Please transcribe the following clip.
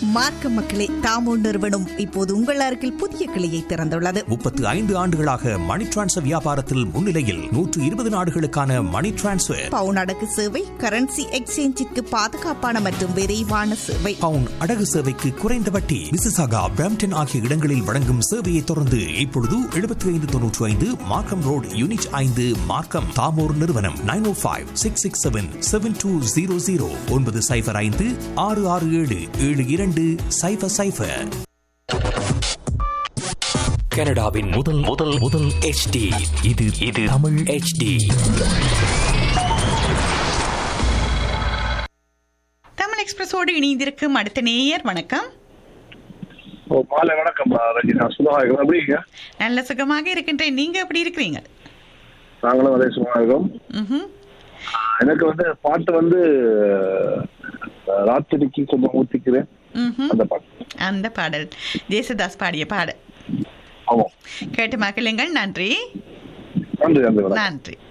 மார்க்க மக்களே தாமோ நிறுவனம் இப்போது உங்கள் அருகில் புதிய கிளையை திறந்துள்ளது முப்பத்து ஐந்து ஆண்டுகளாக மணி டிரான்ஸ்ஃபர் வியாபாரத்தில் முன்னிலையில் நூற்று இருபது நாடுகளுக்கான மணி டிரான்ஸ்ஃபர் பவுன் அடகு சேவை கரன்சி எக்ஸ்சேஞ்சிற்கு பாதுகாப்பான மற்றும் விரைவான சேவை பவுன் அடகு சேவைக்கு குறைந்த வட்டி மிசிசாகா பிராம்டன் ஆகிய இடங்களில் வழங்கும் சேவையை தொடர்ந்து இப்பொழுது எழுபத்தி ஐந்து தொன்னூற்றி ஐந்து மார்க்கம் ரோட் யூனிட் ஐந்து மார்க்கம் தாமோர் நிறுவனம் nine O five six six seven seven two zero zero ஒன்பது சைஃபர் ஐந்து ஆறு ஆறு ஏழு ஏழு இரண்டு சைஃபர் சைஃபர் கனடாவின் முதல் முதல் முதல் HD இது இது தமிழ் HD தமிழ் எக்ஸ்பிரஸோடு இணைந்திருக்கும் அடுத்த நேயர் வணக்கம் ஓ மாலை வணக்கம் ரஜினா சுகமாக இருக்கோம் எப்படி இருக்கீங்க நல்ல சுகமாக இருக்கின்றேன் நீங்க எப்படி இருக்கிறீங்க நாங்களும் அதே சுகமாக இருக்கோம் ம்ஹும். ஆஹ் எனக்கு வந்து பாட்டு வந்து ஆஹ் ராத்திரிக்கு கொஞ்சம் ஊத்திக்கிறேன் ம்ஹும். அந்த பாட்டு அந்த பாடல் ஜேசுதாஸ் பாடிய பாடல் ஆமாம் கேட்டு மகிழுங்கள் நன்றி நன்றி நன்றி வணக்கம். நன்றி